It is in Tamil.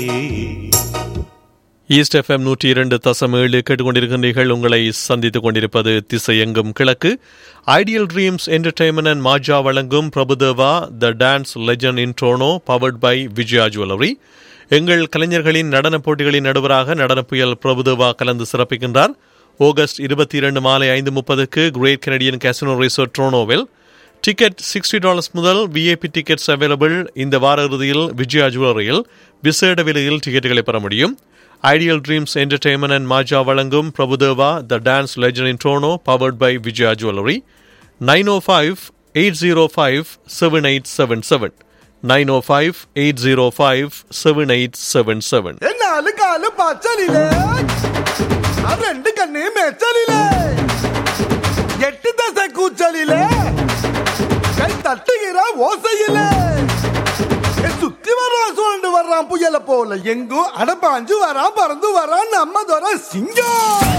ஈஸ்ட் எஃப்எம் நூற்றி இரண்டு தசம் ஏழு கேட்டுக்கொண்டிருக்கின்றீர்கள் உங்களை சந்தித்துக் கொண்டிருப்பது திசையெங்கும் கிழக்கு ideal dreams entertainment and Maja வழங்கும் Prabhudeva the dance legend in Toronto powered by Vijaya jewellery எங்கள் கலைஞர்களின் நடனப் போட்டிகளின் நடுவராக நடனப் புயல் பிரபுதேவா கலந்து சிறப்பிக்கின்றார் ஆகஸ்ட் இருபத்தி இரண்டு மாலை ஐந்து முப்பதுக்கு கிரேட் கனடியன் கேசினோ ரிசோர்ட் ட்ரோனோவில் டிக்கெட் சிக்ஸ்டி டாலர்ஸ் முதல் விஐபி டிக்கெட்ஸ் அவைலபிள் இந்த வார இறுதியில் விஜயா ஜுவல்லரியில் விசேட விலையில் டிக்கெட்டுகளை பெற முடியும் ideal dreams entertainment and Maja வழங்கும் Prabhudeva the dance legend in Toronto powered by Vijaya jewellery nine oh five eight zero five seven eight seven seven nine oh five eight zero five seven eight seven seven നാല് കാല് പച്ചലിലേ ആ രണ്ട് കണ്ണേ മെച്ചലിലേ എട്ട് ദശ കൂച്ചലിലേ കൈ തട്ടുകിற ஓசையிலே ஏ, சுத்தி வர்றான் சுழண்டு வர்றான் புயல போல எங்கும் அடப்பாஞ்சு வரான் பறந்து வரான் நம்ம துறை சிங்கம்